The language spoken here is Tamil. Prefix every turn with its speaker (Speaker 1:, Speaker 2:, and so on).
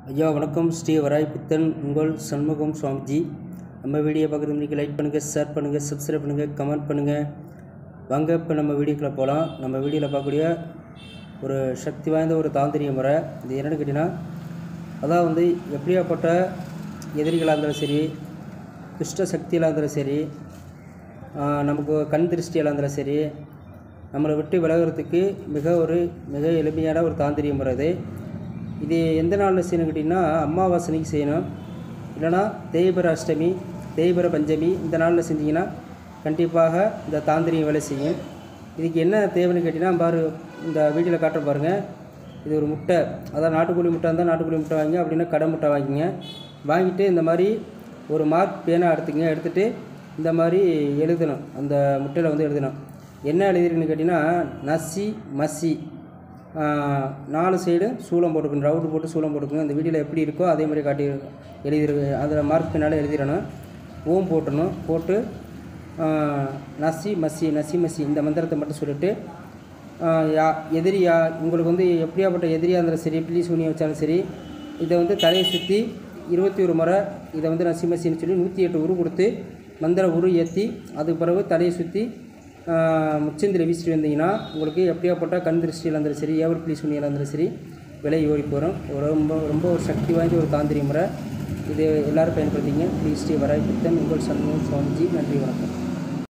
Speaker 1: ஐயா வணக்கம் ஸ்ரீ வராய் பித்தன் உங்கள் சண்முகம் சுவாமிஜி நம்ம வீடியோ பார்க்குறதுக்கு லைக் பண்ணுங்கள் ஷேர் பண்ணுங்கள் சப்ஸ்கிரைப் பண்ணுங்கள் கமெண்ட் பண்ணுங்கள் வாங்க இப்போ நம்ம வீடியோக்குள்ளே போகலாம் நம்ம வீடியோவில் பார்க்கக்கூடிய ஒரு சக்தி வாய்ந்த ஒரு தாந்திரிய முறை இது என்னென்னு கேட்டிங்கன்னா அதான் வந்து எப்படியாப்பட்ட எதிரிகளாக இருந்தாலும் சரி துஷ்ட சக்தியாக இருந்தாலும் சரி ஆஹ் நமக்கு கண் திருஷ்டியாக இருந்தாலும் சரி நம்மளை விட்டு விலகிறதுக்கு மிக ஒரு மிக எளிமையான ஒரு தாந்திரிய முறை இது இது எந்த நாளில் செய்யணும் கேட்டிங்கன்னா அமாவாசனைக்கு செய்யணும் இல்லைனா தேய்பிர அஷ்டமி தேய்பிர பஞ்சமி இந்த நாளில் செஞ்சீங்கன்னா கண்டிப்பாக இந்த தாந்திரியம் வேலை செய்யும் இதுக்கு என்ன தேவைன்னு கேட்டிங்கன்னா பாரு இந்த வீடியோவில் காட்டுற பாருங்கள் இது ஒரு முட்டை அதான் நாட்டுக்கோழி முட்டை இருந்தால் நாட்டுக்கோழி முட்டை வாங்கிங்க அப்படின்னா கடை முட்டை வாங்கிங்க வாங்கிட்டு இந்த மாதிரி ஒரு மார்க் பேனா எடுத்துங்க எடுத்துகிட்டு இந்த மாதிரி எழுதணும் அந்த முட்டையில் வந்து எழுதணும் என்ன எழுதிருக்குன்னு கேட்டிங்கன்னா நசி மசி ஆஹ், நாலு சைடு சூளம் போட்டுக்கணும் ரவுண்டு போட்டு சூளம் போட்டுக்கணும் இந்த வீடியோவில் எப்படி இருக்கோ அதே மாதிரி காட்டி எழுதிருக்கு அதில் மார்க் பின்னால் எழுதிடணும் ஓம் போட்டணும் போட்டு ஆஹ், நசி மசி நசி மசி இந்த மந்திரத்தை மட்டும் சொல்லிட்டு ஆஹ், யா எதிரியா உங்களுக்கு வந்து எப்படியாப்பட்ட எதிரியாக இருந்தாலும் சரி பிள்ளி சூனியம் வச்சாலும் சரி இதை வந்து தலையை சுற்றி இருபத்தி ஒரு முறை இதை வந்து நசி மசின்னு சொல்லி நூற்றி எட்டு உரு கொடுத்து மந்திர உரு ஏற்றி அதுக்கு பிறகு தலையை சுற்றி முச்சந்தில் வீசிட்டு வந்தீங்கன்னா உங்களுக்கு எப்படியாப்பட்ட கண் திருஷ்டியில் இருந்தாலும் சரி ஏவர் பிள்ளி சூனியில் இருந்தாலும் சரி விலை ஓடி போகிறோம் ரொம்ப ரொம்ப ஒரு சக்தி வாய்ந்த ஒரு தாந்திரிய முறை இது எல்லோரும் பயன்படுத்திங்க ப்ளீஸ் ஸ்ரீ வராய் புத்தன் உங்கள் சண்முகம் சுவாமிஜி நன்றி வணக்கம்